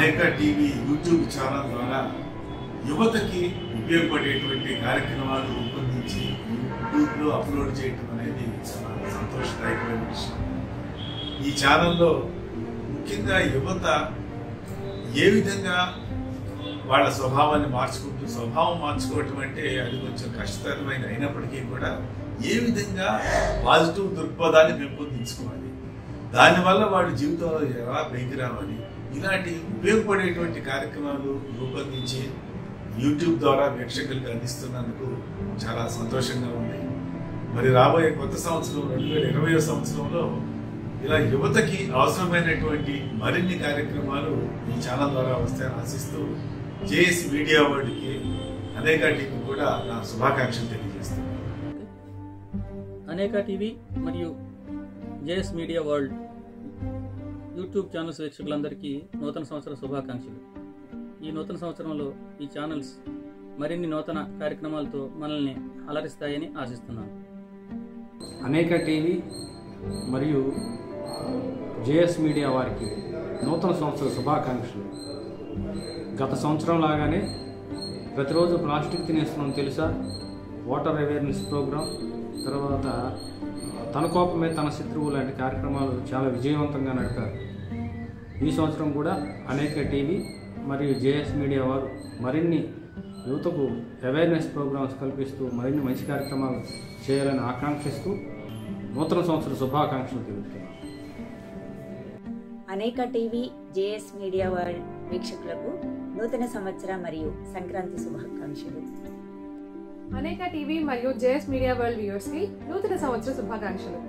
అనేక TV YouTube channel ద్వారా యువతకి ఉపయోగపడేటువంటి కార్యక్రమాలు రూపొందించి యూట్యూబ్లో అప్లోడ్ చేయటం అనేది చాలా సంతోషదాయకమైన విషయం ఈ ఛానల్లో ముఖ్యంగా యువత ఏ విధంగా వాళ్ళ స్వభావాన్ని మార్చుకుంటూ స్వభావం మార్చుకోవటం అంటే అది కొంచెం కష్టతరమైన అయినప్పటికీ కూడా ఏ విధంగా పాజిటివ్ దృక్పథాన్ని పెంపొందించుకోవాలి దానివల్ల వాడి జీవితంలో ఎలా పైకి రావాలి ఇలాంటి ఉపయోగపడేటువంటి కార్యక్రమాలు రూపొందించి యూట్యూబ్ ద్వారా ప్రేక్షకులకు అందిస్తున్నందుకు చాలా సంతోషంగా ఉంది మరి రాబోయే కొత్త సంవత్సరం రెండు వేల ఇరవై సంవత్సరంలో ఇలా యువతకి అవసరమైనటువంటి మరిన్ని కార్యక్రమాలు ఈ ఛానల్ ద్వారా వస్తాయని ఆశిస్తూ జేఎస్ మీడియా వరల్డ్కి అనేక టీవీ కూడా నా శుభాకాంక్షలు తెలియజేస్తున్నాను అనేక టీవీ మరియు JS media world YouTube channels వీక్షకులందరికీ నూతన సంవత్సర శుభాకాంక్షలు ఈ నూతన సంవత్సరంలో ఈ ఛానల్స్ మరిన్ని నూతన కార్యక్రమాలతో మనల్ని అలరిస్తాయని ఆశిస్తున్నాను అనేక టీవీ మరియు జేఎస్ మీడియా వారికి నూతన సంవత్సర శుభాకాంక్షలు గత సంవత్సరం లాగానే ప్రతిరోజు ప్లాస్టిక్ తినేస్తున్నాం తెలుసా వాటర్ అవేర్నెస్ ప్రోగ్రాం తర్వాత తన కోపమే తన శత్రువు లాంటి కార్యక్రమాలు చాలా విజయవంతంగా నడిపారు ఈ సంవత్సరం కూడా అనేక టీవీ మరియు జేఎస్ మీడియా వారు మరిన్ని యువతకు అవేర్నెస్ ప్రోగ్రామ్స్ కల్పిస్తూ మరిన్ని మంచి కార్యక్రమాలు చేయాలని ఆకాంక్షిస్తూ నూతన సంవత్సర శుభాకాంక్షలు తెలుపుతున్నాను అనేక టీవీ జేఎస్ మీడియా వరల్డ్ వీక్షకులకు నూతన సంవత్సర మరియు సంక్రాంతి శుభాకాంక్షలు అనేక టీవీ మరియు జేఎస్ మీడియా వరల్డ్ వ్యూవర్స్ కి నూతన సంవత్సర శుభాకాంక్షలు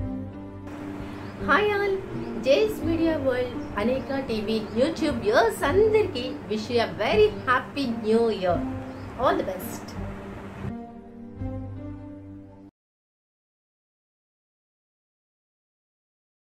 hi all JS media world అనేక టీవీ యూట్యూబ్ వ్యూవర్స్ అందరికీ wish you very happy new year all the best